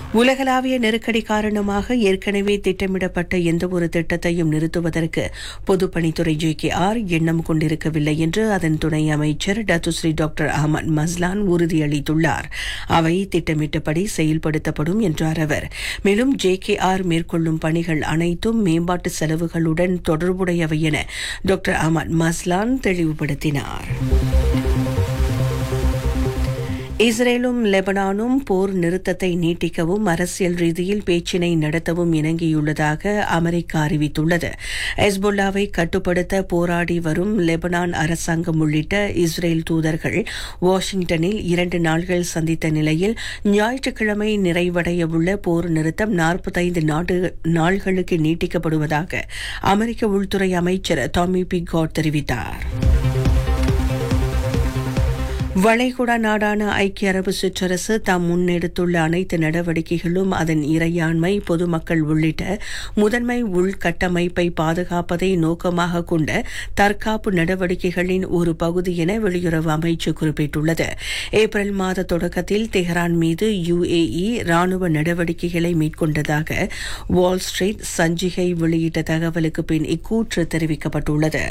உலகளாவிய நெருக்கடி காரணமாக ஏற்கனவே திட்டமிடப்பட்ட எந்தவொரு திட்டத்தையும் நிறுத்துவதற்கு பொதுப்பணித்துறை ஜே கே ஆர் எண்ணம் கொண்டிருக்கவில்லை என்று அதன் துணை அமைச்சர் டத்துஸ்ரீ டாக்டர் அஹமத் மஸ்லான் உறுதியளித்துள்ளார் அவை திட்டமிட்டபடி செயல்படுத்தப்படும் என்றார் அவர் மேலும் ஜே கே ஆர் மேற்கொள்ளும் பணிகள் அனைத்தும் மேம்பாட்டு செலவுகளுடன் தொடர்புடையவை என டாக்டர் அஹமத் மஸ்லான் தெளிவுபடுத்தினார் இஸ்ரேலும் லெபனானும் போர் நிறுத்தத்தை நீட்டிக்கவும் அரசியல் ரீதியில் பேச்சினை நடத்தவும் இணங்கியுள்ளதாக அமெரிக்கா அறிவித்துள்ளது ஹெஸ்புல்லாவை கட்டுப்படுத்த போராடி வரும் லெபனான் அரசாங்கம் உள்ளிட்ட இஸ்ரேல் தூதர்கள் வாஷிங்டனில் இரண்டு நாள்கள் சந்தித்த நிலையில் ஞாயிற்றுக்கிழமை நிறைவடையவுள்ள போர் நிறுத்தம் நாற்பத்தைந்து நாள்களுக்கு நீட்டிக்கப்படுவதாக அமெரிக்க உள்துறை அமைச்சர் டாமி பிகாட் தெரிவித்தார் வளைகுடா நாடான ஐக்கிய அரபு சிற்றரசு தாம் முன்னெடுத்துள்ள அனைத்து நடவடிக்கைகளும் அதன் இறையாண்மை பொதுமக்கள் உள்ளிட்ட முதன்மை உள்கட்டமைப்பை பாதுகாப்பதை நோக்கமாக கொண்ட தற்காப்பு நடவடிக்கைகளின் ஒரு பகுதி என வெளியுறவு அமைச்சு குறிப்பிட்டுள்ளது ஏப்ரல் மாத தொடக்கத்தில் தெஹ்ரான் மீது யுஏஇ ராணுவ நடவடிக்கைகளை மேற்கொண்டதாக வால் ஸ்ட்ரீட் சஞ்சிகை வெளியிட்ட தகவலுக்கு பின் இக்கூற்று தெரிவிக்கப்பட்டுள்ளது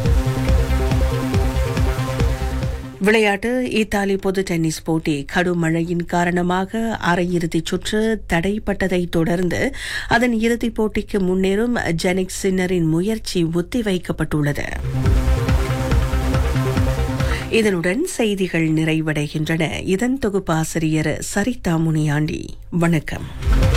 விளையாட்டு இத்தாலி பொது டென்னிஸ் போட்டி கடும் மழையின் காரணமாக அரையிறுதிச் சுற்று தடைப்பட்டதை தொடர்ந்து அதன் இறுதிப் போட்டிக்கு முன்னேறும் ஜெனிக் சின்னரின் முயற்சி ஒத்திவைக்கப்பட்டுள்ளது இதனுடன் செய்திகள் நிறைவடைகின்றன இதன் தொகுப்பாசிரியர் சரிதா முனியாண்டி வணக்கம்